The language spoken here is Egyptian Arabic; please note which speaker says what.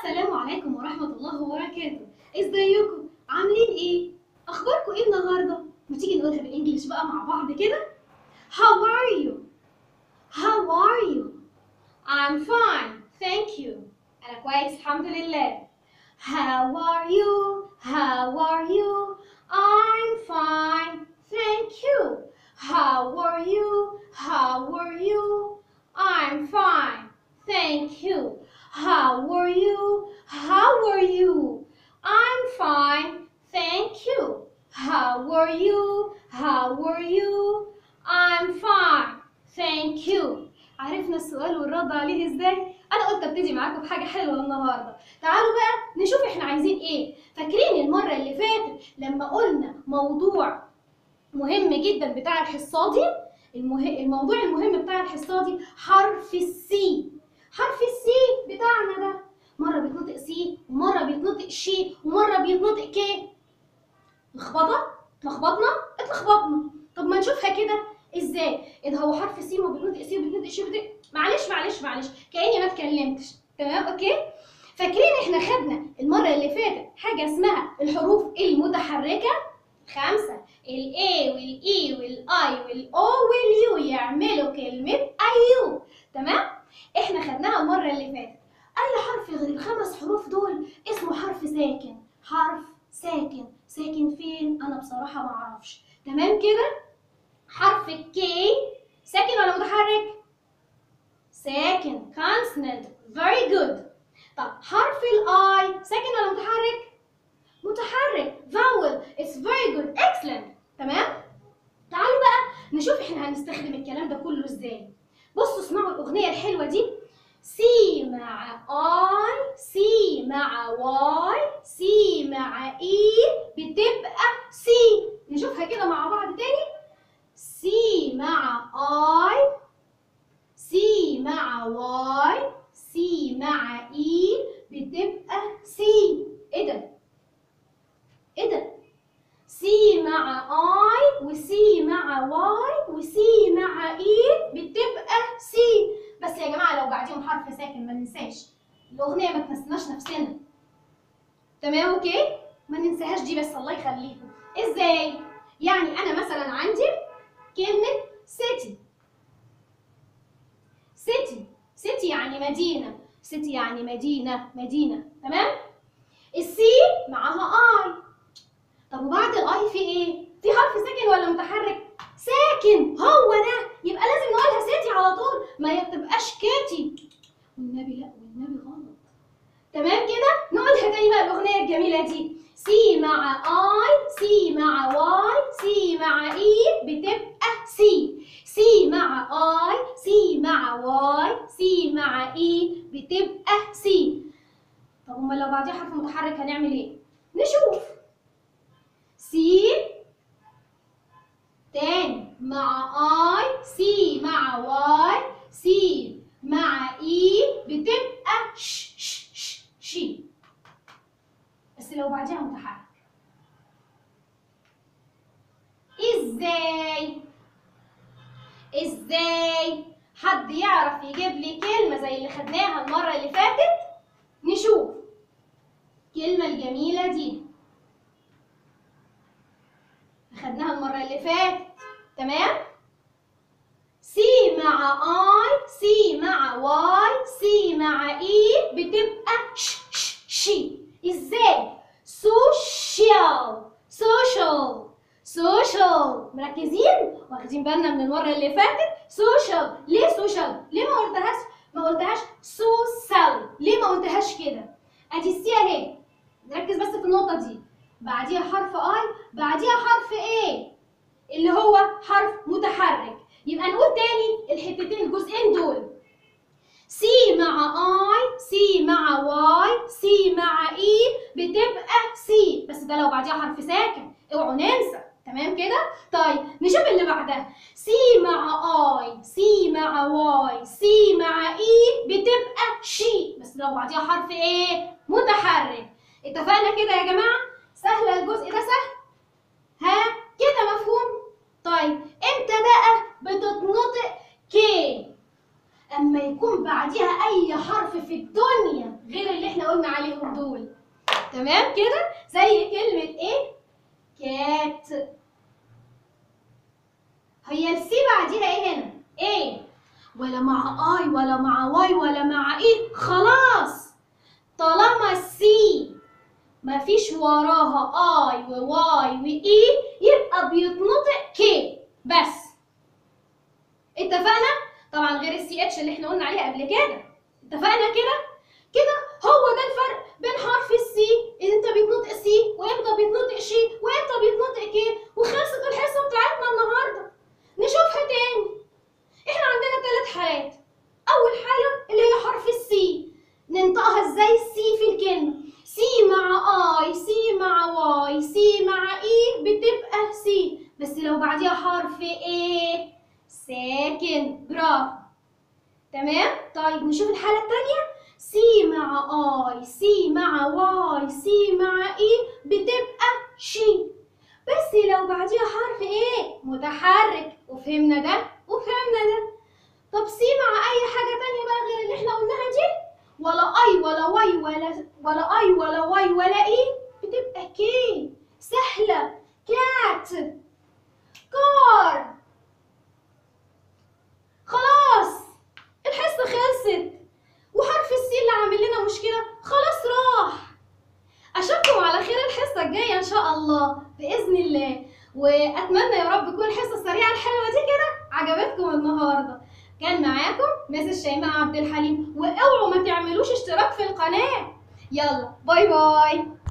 Speaker 1: السلام عليكم ورحمة الله وبركاته ازيكم عاملين ايه اخباركم ايه النهارده ما تيجي نقولها بالانجلش بقى مع بعض كده How are you How are you I'm fine thank you انا كويس الحمد لله How are you How are you I'm fine thank you How are you How are you I'm fine thank you How are you? How are you? I'm fine, thank you. How are you? How are you? I'm fine, thank you. عرفنا السؤال والرد عليه ازاي؟ انا قلت ابتدي معاكم بحاجه حلوه النهارده. تعالوا بقى نشوف احنا عايزين ايه. فاكرين المره اللي فاتت لما قلنا موضوع مهم جدا بتاع الحصادي؟ المه... الموضوع المهم بتاع الحصادي حرف السي. حرف السي بتاعنا ده مرة بيتنطق سي ومرة بيتنطق شي ومرة بيتنطق كي لخبطة اتلخبطنا اتلخبطنا طب ما نشوفها كده ازاي ايه ده هو حرف سي وبيتنطق سي وبيتنطق شي وبيتنطق معلش معلش معلش كأني ما اتكلمتش تمام اوكي فاكرين احنا خدنا المرة اللي فاتت حاجة اسمها الحروف المتحركة خمسة ال A وال E وال I وال O وال U يعملوا كلمة أيو تمام احنا خدناها المره اللي فاتت اي حرف غير الخمس حروف دول اسمه حرف ساكن حرف ساكن ساكن فين انا بصراحه ما اعرفش تمام كده حرف الكي ساكن ولا متحرك ساكن consonant very good طب حرف الاي ساكن ولا متحرك متحرك vowel it's very good excellent تمام تعالوا بقى نشوف احنا هنستخدم الكلام ده كله ازاي بصوا اسمعوا الأغنية الحلوة دي سي مع اي سي مع واي سي مع اي بتبقى سي نشوفها كده مع بعض تاني سي مع اي سي مع واي سي مع اي بتبقى سي ايه ده ايه ده سي مع اي وسي مع واي وسي مع اي بتبقى سي بس يا جماعه لو بعديهم حرف ساكن ما ننساش الاغنيه ما تنسناش نفسنا تمام اوكي ما ننساهاش دي بس الله يخليكم ازاي يعني انا مثلا عندي كلمه سيتي سيتي سيتي يعني مدينه سيتي يعني مدينه مدينه تمام السي معاها اي طب وبعد الاي في ايه؟ في حرف ساكن ولا متحرك؟ ساكن هو ده يبقى لازم نقولها سيتي على طول ما هي بتبقاش كاتي والنبي لا والنبي غلط تمام كده؟ نقولها تاني بقى الاغنيه الجميله دي سي مع اي سي مع واي سي مع اي بتبقى سي سي مع اي سي مع واي سي مع اي بتبقى سي طب امال لو بعديها حرف متحرك هنعمل ايه؟ نشوف سي تاني مع اي سي مع واي سي مع اي بتبقى ش ش ش شي بس لو بعديها متحرك ازاي ازاي حد يعرف يجيب لي كلمة زي اللي خدناها المرة اللي فاتت نشوف الكلمة الجميلة دي خدناها المرة اللي فاتت تمام سي مع اي سي مع واي سي مع اي بتبقى ش ش شي ازاي سوشيال سوشيال سوشيال مركزين واخدين بالنا من المرة اللي فاتت سوشيال ليه سوشيال ليه ما قلتهاش ما قلتهاش سوسال ليه ما قلتهاش كده ادي السي اهي نركز بس في النقطة دي بعديها حرف اي بعديها حرف ايه اللي هو حرف متحرك يبقى نقول تاني الحتتين الجزئين دول سي مع اي سي مع واي سي مع اي بتبقى سي بس ده لو بعديها حرف ساكن اوعوا ننسى تمام كده طيب نشوف اللي بعدها سي مع اي سي مع واي سي مع اي بتبقى شي بس لو بعديها حرف ايه متحرك اتفقنا كده يا جماعه سهلة الجزء ده سهل ها كده مفهوم طيب امتى بقى بتتنطق كي اما يكون بعديها اي حرف في الدنيا غير اللي احنا قلنا عليهم دول تمام كده زي كلمة ايه كات هي السي بعديها ايه هنا ايه ولا مع اي ولا مع واي ولا مع ايه خلاص طالما السي مفيش وراها اي وواي واي يبقى بيتنطق كي بس اتفقنا طبعا غير السي اتش اللي احنا قلنا عليها قبل كده اتفقنا كده كده هو ده الفرق بين حرف السي اللي انت بيتنطق سي وامتى بيتنطق شي وامتى بيتنطق كي وخلصت الحصه بتاعتنا النهارده نشوفها تاني احنا عندنا ثلاث حالات اول حاله اللي هي حرف السي ننطقها ازاي السي في الكلمه سي مع اي سي مع واي سي مع اي بتبقى سي بس لو بعديها حرف ايه ساكن برافو تمام طيب نشوف الحاله الثانيه سي مع اي سي مع واي سي مع اي بتبقى شي بس لو بعديها حرف ايه متحرك وفهمنا ده وفهمنا ده طب سي مع اي حاجه تانية بقى غير اللي احنا قلناها دي ولا اي ولا واي ولا ولا اي ولا واي ولا اي بتبقى كي سهله كات كار خلاص الحصه خلصت وحرف السي اللي عامل لنا مشكله خلاص راح اشوفكم على خير الحصه الجايه ان شاء الله باذن الله واتمنى يا رب تكون الحصه السريعه الحلوه دي كده عجبتكم النهارده كان معاكم مس شيماء عبد الحليم واوعوا ما تعملوش اشتراك في القناه يلا باي باي